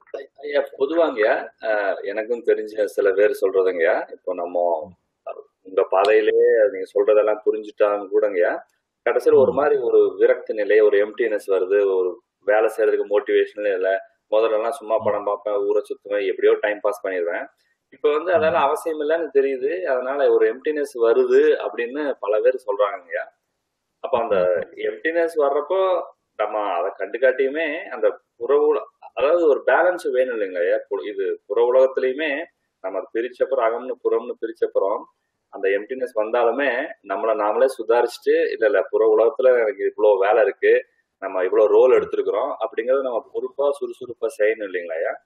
ஐயா பொதுவாங்கய்யா அஹ், எனக்கும் தெரிஞ்ச சில பேர் சொல்றதுங்கய்யா இப்போ நம்ம உங்க பாதையிலேயே நீங்க சொல்றதெல்லாம் புரிஞ்சுட்டாங்க கூடங்கய்யா கடைசியில் ஒரு மாதிரி ஒரு விரக்தி நிலை ஒரு எம்டினஸ் வருது ஒரு வேலை செய்யறதுக்கு மோட்டிவேஷனே இல்லை முதல்ல எல்லாம் சும்மா படம் பார்ப்பேன் ஊரை சுத்துவேன் எப்படியோ டைம் பாஸ் பண்ணிடுவேன் இப்போ வந்து அதெல்லாம் அவசியம் இல்லைன்னு தெரியுது அதனால ஒரு எம்டினஸ் வருது அப்படின்னு பல பேர் சொல்றாங்கய்யா அப்ப அந்த எம்டினஸ் வர்றப்போ நம்ம அதை கண்டுக்காட்டியுமே அந்த புற உல அதாவது ஒரு பேலன்ஸ் வேணும் இல்லைங்களா பு- இது புற உலகத்திலயுமே நம்ம அதை பிரிச்சப்புறம் அகம்னு புறம்னு பிரிச்சப்புறம் அந்த எம்டினஸ் வந்தாலுமே நம்மளை நாமளே சுதாரிச்சுட்டு இல்ல இல்ல புற உலகத்துல எனக்கு இவ்வளவு வேலை இருக்கு நம்ம இவ்வளவு ரோல் எடுத்திருக்கிறோம் அப்படிங்கறத நம்ம பொறுப்பா சுறுசுறுப்பா செய்யணும் இல்லைங்களா ஐயா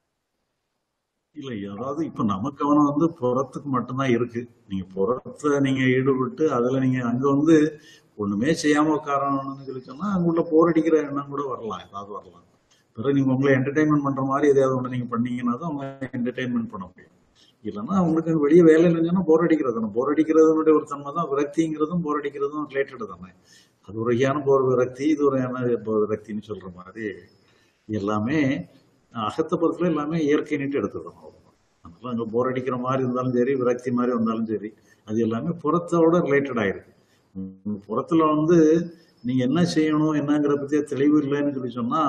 இல்லை அதாவது இப்ப நம்ம கவனம் வந்து புறத்துக்கு மட்டும்தான் இருக்கு நீங்க புறத்துல நீங்க ஈடுபட்டு அதுல நீங்க அங்க வந்து ஒண்ணுமே செய்யாம உட்காரணும்னு சொல்லி சொன்னா அங்க உள்ள போர் அடிக்கிற எண்ணம் கூட வரலாம் ஏதாவது வரலாம் பிறகு நீங்க உங்களை என்டர்டைன்மெண்ட் பண்ற மாதிரி எதையாவது ஒன்று நீங்க பண்ணீங்கன்னா தான் உங்களை என்டர்டைன்மெண்ட் பண்ண முடியும் இல்லைன்னா உங்களுக்கு அங்க வெளியே வேலை இல்லைன்னு போர் அடிக்கிறது தானே போர் அடிக்கிறதுனுடைய ஒரு தன்மை தான் விரக்திங்கிறதும் போர் அடிக்கிறதும் ரிலேட்டட் தானே அது ஒரு வகையான போர் விரக்தி இது ஒரு வகையான போர் விரக்தின்னு சொல்ற மாதிரி எல்லாமே அகத்தை பொறுத்தல எல்லாமே இயற்கை நீட்டு எடுத்துக்கணும் அவ்வளவுதான். அதனால அங்க போர் அடிக்கிற மாதிரி இருந்தாலும் சரி விரக்தி மாதிரி வந்தாலும் சரி அது எல்லாமே புறத்தோட ரிலேட்டட் ஆயிருக்கு உங்க புறத்துல வந்து நீங்க என்ன செய்யணும் என்னங்கிற பத்திய தெளிவு இல்லைன்னு சொல்லி சொன்னா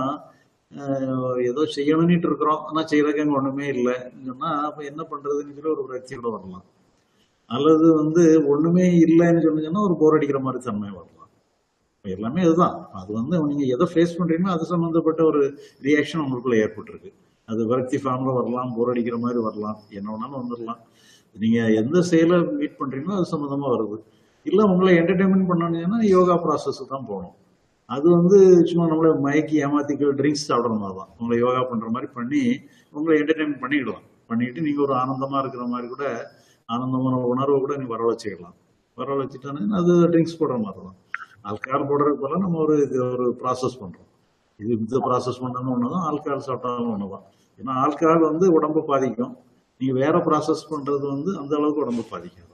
ஆஹ், ஏதோ செய்யணும்னுட்டு இருக்கிறோம் ஆனா செய்யறதுக்கு அங்க ஒண்ணுமே இல்லைன்னு சொன்னா அப்ப என்ன பண்றதுன்னு சொல்லி ஒரு விரக்தியோட வரலாம் அல்லது வந்து ஒண்ணுமே இல்லைன்னு சொன்னீங்கன்னா ஒரு போர் அடிக்கிற மாதிரி தன்மை வரலாம் எல்லாமே இதுதான் அது வந்து நீங்க எதை ஃபேஸ் பண்றீங்களோ அது சம்பந்தப்பட்ட ஒரு ரியாக்ஷன் உங்களுக்குள்ள ஏற்பட்டிருக்கு அது விரக்தி ஃபார்ம்ல வரலாம் போர் அடிக்கிற மாதிரி வரலாம் என்ன வேணாலும் வந்துடலாம் நீங்க எந்த செயலை மீட் பண்றீங்களோ அது சம்பந்தமா வருது இல்ல உங்களை என்டர்டைன்மெண்ட் பண்ணணும்னா யோகா ப்ராசஸ் தான் போகணும் அது வந்து சும்மா நம்மள மயக்கி ஏமாத்திக்க ட்ரிங்க்ஸ் சாப்பிடுற மாதிரி தான் உங்களை யோகா பண்ற மாதிரி பண்ணி உங்களை என்டர்டைன்மெண்ட் பண்ணிடலாம் பண்ணிட்டு நீங்க ஒரு ஆனந்தமா இருக்கிற மாதிரி கூட ஆனந்தமான உணர்வை கூட நீங்க வரவழைச்சிக்கலாம் வரவழைச்சிட்டானே அது ட்ரிங்க்ஸ் போடுற மாதிரி தான் ஆல்கஹால் போடுறதுக்கு பதிலா நம்ம ஒரு இது ஒரு ப்ராசஸ் பண்றோம் இது இந்த ப்ராசஸ் பண்ணாலும் ஒண்ணுதான் ஆல்கஹால் சாப்பிட்டாலும் ஒண்ணுதான் ஏன்னா ஆல்கஹால் வந்து உடம்பை பாதிக்கும் நீங்க வேற ப்ராசஸ் பண்றது வந்து அந்த அளவுக்கு உடம்பை பாதிக்காது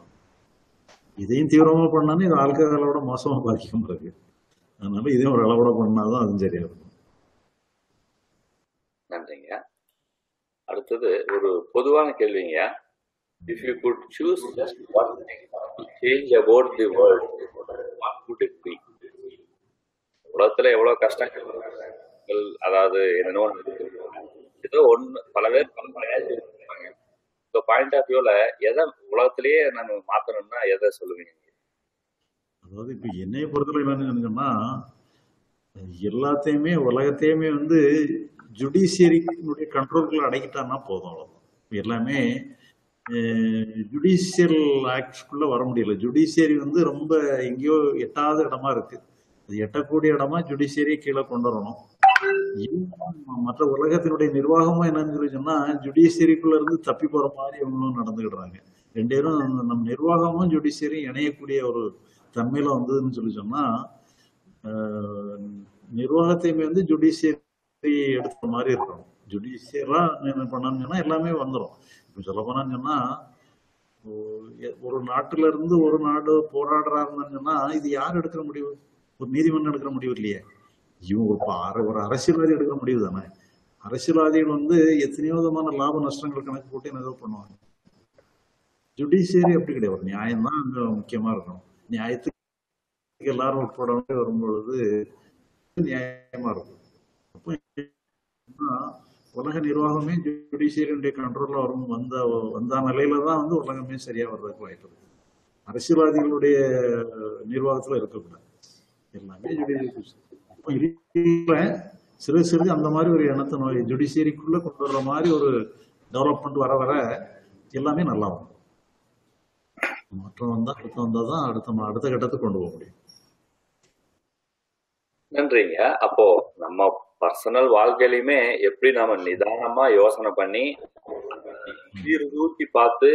இதையும் தீவிரமா பண்ணாலும் இது ஆல்கஹாலோட மோசமா பாதிக்கும் இருக்கு அதனால இதையும் ஒரு அளவோட பண்ணாதான் அதுவும் சரியா இருக்கும் நன்றிங்க அடுத்தது ஒரு பொதுவான கேள்விங்க if you could choose just one thing change about the world what would it be உலகத்துல எவ்வளவு கஷ்டங்கள் அதாவது என்னென்னோ ஏதோ ஒண்ணு பல பேர் பல பல இப்போ பாயிண்ட் ஆஃப் வியூல எதை உலகத்திலேயே நான் மாத்தணும்னா எதை சொல்லுவீங்க அதாவது இப்ப என்னைய பொறுத்தவரை என்னன்னு சொன்னா எல்லாத்தையுமே உலகத்தையுமே வந்து ஜுடிஷியரினுடைய கண்ட்ரோலுக்குள்ள அடக்கிட்டான்னா போதும் அவ்வளவுதான் இப்ப எல்லாமே ஜுடிஷியல் ஆக்ட்ஸ்குள்ள வர முடியல ஜுடிஷியரி வந்து ரொம்ப எங்கேயோ எட்டாத இடமா இருக்கு அது எட்டக்கூடிய இடமா ஜுடிஷியரியை கீழே கொண்டு வரணும் இன்னும் மற்ற உலகத்தினுடைய நிர்வாகமும் என்னன்னு சொல்லி சொன்னா ஜுடிஷியரிக்குள்ள இருந்து தப்பி போற மாதிரி இவங்களும் நடந்துக்கிடுறாங்க ரெண்டு பேரும் நம்ம நிர்வாகமும் ஜுடிஷியரியும் இணையக்கூடிய ஒரு தன்மையில வந்ததுன்னு சொல்லி சொன்னா ஆஹ், நிர்வாகத்தையுமே வந்து ஜுடிஷியரி எடுத்த மாதிரி இருக்கணும் ஜுடிஷியரா என்ன பண்ணணும்னு சொன்னா எல்லாமே வந்துடும் இப்போ சொல்ல போனான்னு சொன்னா ஒ- ஒரு நாட்டுல இருந்து ஒரு நாடு போராடுறாருன்னு சொன்னா இது யார் எடுக்கிற முடிவு ஒரு நீதிமன்றம் எடுக்கிற முடிவு இல்லையே இவங்க ஒரு பா- அர- ஒரு அரசியல்வாதி எடுக்கிற முடிவு தானே அரசியல்வாதிகள் வந்து எத்தனையோ விதமான லாப நஷ்டங்கள் கணக்கு போட்டு என்ன ஏதோ பண்ணுவாங்க ஜுடிஷியரி அப்படி கிடையாது ஒரு நியாயம் தான் அங்க முக்கியமா இருக்கணும் நியாயத்துக்கு எல்லாரும் உட்பட வரும்பொழுது நியாயமா இருக்கும் அப்போ என்னன்னா, உலக நிர்வாகமே ஜுடிஷியரியுடைய கண்ட்ரோல்ல வரும் வந்த வந்த நிலையில தான் வந்து உலகமே சரியா வர்றதுக்கு வாய்ப்பு இருக்கு அரசியல்வாதிகளுடைய நிர்வாகத்துல இருக்கக்கூடாது எல்லாமே ஜுடிஷியரி இப்போ இல்ல சிறு சிறு அந்த மாதிரி ஒரு எண்ணத்தை நோய் ஜுடிஷியரிக்குள்ள கொண்டு வர்ற மாதிரி ஒரு டெவலப்மெண்ட் வர வர எல்லாமே நல்லா வரும் மாற்றம் வந்தா அடுத்து வந்தா தான் அடுத்த மா- அடுத்த கட்டத்துக்கு கொண்டு போக முடியும் நன்றிங்க அப்போ நம்ம பர்சனல் வாழ்க்கையிலுமே எப்படி நாம நிதானமா யோசனை பண்ணி சீர்தூக்கி பார்த்து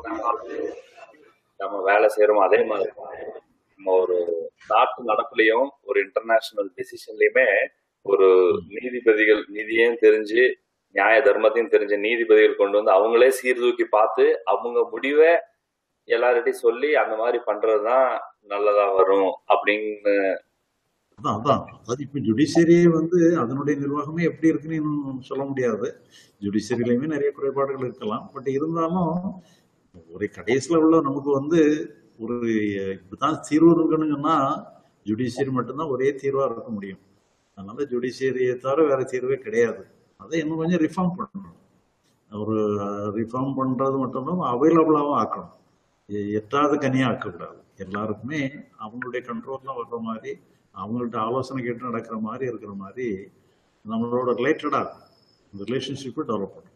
நம்ம வேலை செய்யறோம் அதே மாதிரி நம்ம ஒரு நாட்டு நடப்புலயும் ஒரு இன்டர்நேஷனல் டிசிஷன்லயுமே ஒரு நீதிபதிகள் நீதியையும் தெரிஞ்சு நியாய தர்மத்தையும் தெரிஞ்ச நீதிபதிகள் கொண்டு வந்து அவங்களே சீர்தூக்கி பார்த்து அவங்க முடிவை எல்லார்கிட்டையும் சொல்லி அந்த மாதிரி பண்றதுதான் நல்லதா வரும் அப்படின்னு அதான் அதான் அது இப்ப ஜுடிஷியரியே வந்து அதனுடைய நிர்வாகமே எப்படி இருக்குன்னு இன்னும் சொல்ல முடியாது ஜுடிஷியரிலையுமே நிறைய குறைபாடுகள் இருக்கலாம் பட் இருந்தாலும் ஒரு கடைசியில உள்ள நமக்கு வந்து ஒரு இப்படிதான் தீர்வு இருக்குன்னு சொன்னா ஜுடிஷியரி மட்டும்தான் ஒரே தீர்வா இருக்க முடியும் அதனால ஜுடிஷியரியை தவிர வேற தீர்வே கிடையாது அதை இன்னும் கொஞ்சம் ரிஃபார்ம் பண்ணணும் ஒரு ரிஃபார்ம் பண்றது மட்டும் இல்லாமல் அவைலபிளாகவும் ஆக்கணும் எ- எட்டாவது கனியா ஆக்கக்கூடாது எல்லாருக்குமே அவங்களுடைய கண்ட்ரோல்ல வர்ற மாதிரி அவங்கள்ட்ட ஆலோசனை கேட்டு நடக்கிற மாதிரி இருக்கிற மாதிரி நம்மளோட ரிலேட்டடா ரிலேஷன்ஷிப்பை டெவலப் பண்ணணும்